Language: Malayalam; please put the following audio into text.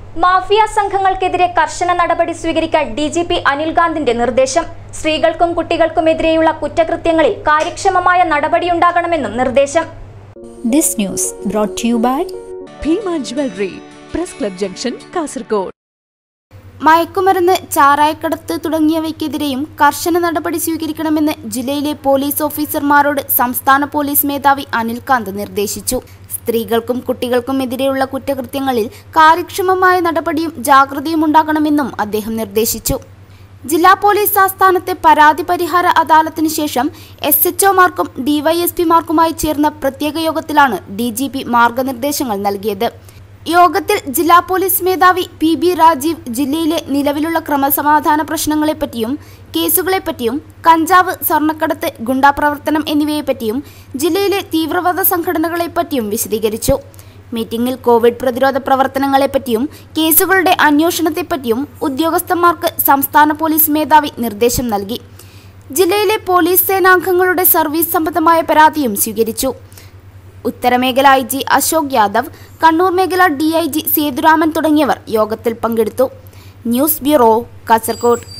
മാഫിയ സംഘങ്ങൾക്കെതിരെ കർശന നടപടി സ്വീകരിക്കാൻ ഡി ജി പി അനിൽകാന്തിന്റെ നിർദ്ദേശം സ്ത്രീകൾക്കും കുട്ടികൾക്കുമെതിരെയുള്ള കുറ്റകൃത്യങ്ങളിൽ കാര്യക്ഷമമായ നടപടിയുണ്ടാകണമെന്നും നിർദ്ദേശം This news brought to you by Bhima jewellery press club junction Kasaragod മയക്കുമരുന്ന് ചാരായക്കടത്ത് തുടങ്ങിയവയ്ക്കെതിരെയും കർശന നടപടി സ്വീകരിക്കണമെന്ന് ജില്ലയിലെ പോലീസ് ഓഫീസർമാരോട് സംസ്ഥാന പോലീസ് മേധാവി അനിൽകാന്ത് നിർദ്ദേശിച്ചു സ്ത്രീകൾക്കും കുട്ടികൾക്കും എതിരെയുള്ള കുറ്റകൃത്യങ്ങളിൽ കാര്യക്ഷമമായ നടപടിയും ജാഗ്രതയും ഉണ്ടാകണമെന്നും അദ്ദേഹം നിർദ്ദേശിച്ചു ജില്ലാ പോലീസ് ആസ്ഥാനത്തെ പരാതി പരിഹാര അദാലത്തിന് ശേഷം എസ് എച്ച് ഒമാർക്കും ഡിവൈഎസ്പിമാർക്കുമായി ചേർന്ന പ്രത്യേക യോഗത്തിലാണ് ഡി ജി പി മാർഗനിർദ്ദേശങ്ങൾ നൽകിയത് യോഗത്തിൽ ജില്ലാ പോലീസ് മേധാവി പി ബി രാജീവ് ജില്ലയിലെ നിലവിലുള്ള ക്രമസമാധാന പ്രശ്നങ്ങളെപ്പറ്റിയും കേസുകളെപ്പറ്റിയും കഞ്ചാവ് സ്വർണ്ണക്കടത്ത് ഗുണ്ടാപ്രവർത്തനം എന്നിവയെപ്പറ്റിയും ജില്ലയിലെ തീവ്രവാദ സംഘടനകളെപ്പറ്റിയും വിശദീകരിച്ചു മീറ്റിംഗിൽ കോവിഡ് പ്രതിരോധ പ്രവർത്തനങ്ങളെപ്പറ്റിയും കേസുകളുടെ അന്വേഷണത്തെപ്പറ്റിയും ഉദ്യോഗസ്ഥന്മാർക്ക് സംസ്ഥാന പോലീസ് മേധാവി നിർദ്ദേശം നൽകി ജില്ലയിലെ പോലീസ് സേനാംഗങ്ങളുടെ സർവീസ് സംബന്ധമായ പരാതിയും സ്വീകരിച്ചു ഉത്തരമേഖല ഐ ജി അശോക് യാദവ് കണ്ണൂർ മേഖല ഡി ഐ ജി സേതുരാമൻ തുടങ്ങിയവർ യോഗത്തിൽ പങ്കെടുത്തു ന്യൂസ് ബ്യൂറോ കാസർഗോഡ്